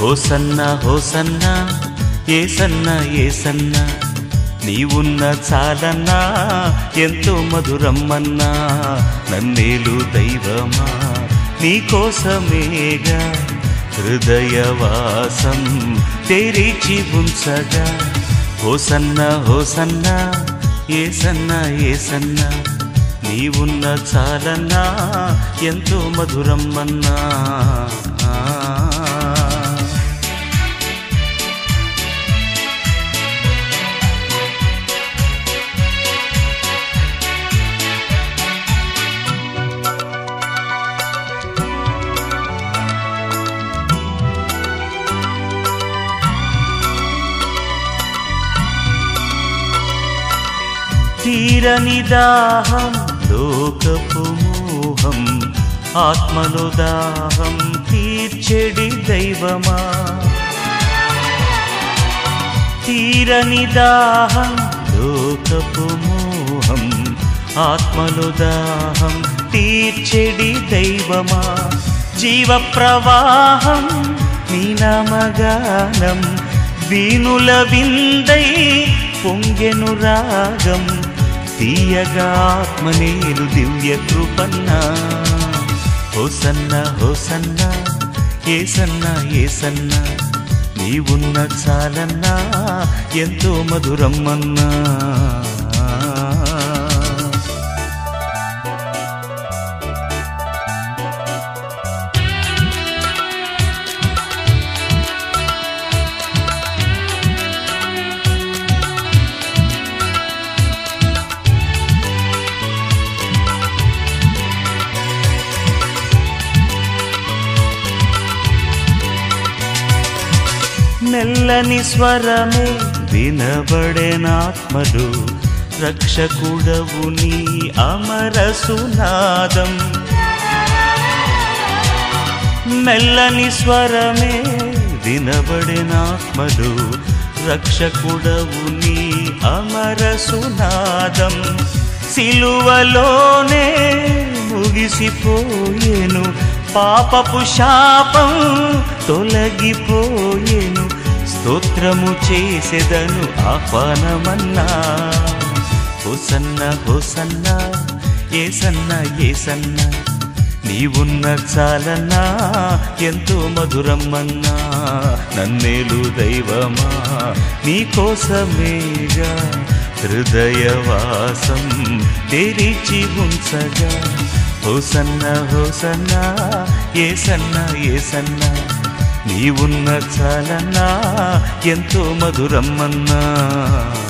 hosanna హోసన్న ఏసన్న ఏసన్న నీవున్న చాలన్నా ఎంతో మధురమ్మన్నా నన్నేలు దైవమా నీకోసమేగా హృదయవాసం తెరిచి ఉంచగా హోసన్న హోసన్న ఏసన్న ఏసన్న నీవున్న చాలన్నా ఎంతో మధురమ్మన్నా తీరని దాహం లోకపు మోహం ఆత్మలో దాహం తీర్చెడి దైవమా తీరని దాహం లోకపు మోహం ఆత్మలో దాహం తీర్చెడి దైవమా జీవ ప్రవాహం నీ నామగానం వీణుల విందై పొంగెను రాగం తీయగా ఆత్మనేలు దివ్య కృపన్నా హోసన్న హోసన్న ఏసన్న ఏసన్న నీవున్న చాలన్నా ఎంతో మధురమ్మన్నా మెల్లని స్వరమే వినబడేనాత్మలు రక్షకుడవు నీ అమర సునాదం మెల్లని స్వరమే వినబడేనాత్మలు రక్షకుడవు నీ అమర సునాదం సిలువలోనే ముగిసిపోయేను పాపపు శాపం తొలగిపోయేను స్తోత్రము చేసెదను ఆహ్వానమన్నా హోసన్న హోసన్న ఏసన్న ఏసన్న నీవున్న చాలన్నా ఎంతో మధురమ్మన్నా నన్నేలు దైవమా నీకోసమేగా హృదయవాసం తెరిచి ఉంచగా హోసన్న హోసన్న ఏసన్న ఏసన్న నీవున్న చాలన్నా ఎంతో మధురమ్మన్నా